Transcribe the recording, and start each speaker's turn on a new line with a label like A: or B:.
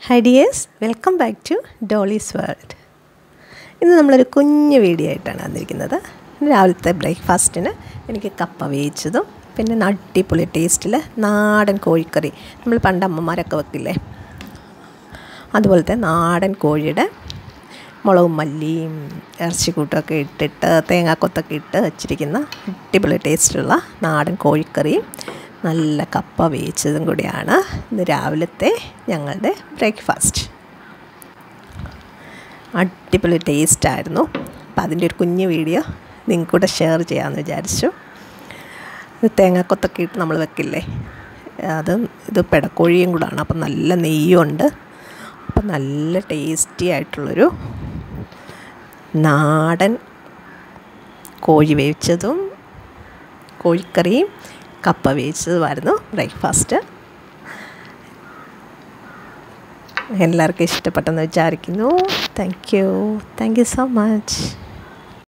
A: high dears welcome back to Dolly's world ഇന്ന് നമ്മളൊരു കുഞ്ഞു വീഡിയോ ആയിട്ടാണ് വന്നിരിക്കുന്നത് രാവിലത്തെ ബ്രേക്ക്ഫാസ്റ്റിന് എനിക്ക് കപ്പ വേവിച്ചതും പിന്നെ അടിപൊളി ടേസ്റ്റിൽ നാടൻ കോഴിക്കറി നമ്മൾ പണ്ട് അമ്മമാരൊക്കെ വെക്കില്ലേ അതുപോലത്തെ നാടൻ കോഴിയുടെ മുളകും മല്ലിയും ഇറച്ചിക്കൂട്ടൊക്കെ ഇട്ടിട്ട് തേങ്ങാക്കൊത്തൊക്കെ ഇട്ട് വച്ചിരിക്കുന്ന അടിപൊളി ടേസ്റ്റുള്ള നാടൻ കോഴിക്കറിയും നല്ല കപ്പ വേവിച്ചതും കൂടിയാണ് ഇന്ന് രാവിലത്തെ ഞങ്ങളുടെ ബ്രേക്ക്ഫാസ്റ്റ് അടിപൊളി ടേസ്റ്റായിരുന്നു അപ്പോൾ അതിൻ്റെ ഒരു കുഞ്ഞു വീഡിയോ നിങ്ങൾക്കൂടെ ഷെയർ ചെയ്യാമെന്ന് വിചാരിച്ചു ഇത് തേങ്ങാക്കൊത്തൊക്കെ ഇട്ട് നമ്മൾ വെക്കില്ലേ അത് ഇത് പെടക്കോഴിയും കൂടാണ് അപ്പം നല്ല നെയ്യുണ്ട് അപ്പം നല്ല ടേസ്റ്റി ആയിട്ടുള്ളൊരു നാടൻ കോഴി വേവിച്ചതും കോഴിക്കറിയും കപ്പ വേവിച്ചതുമായിരുന്നു ബ്രേക്ക്ഫാസ്റ്റ് എല്ലാവർക്കും ഇഷ്ടപ്പെട്ടെന്ന് വിചാരിക്കുന്നു thank you thank you so much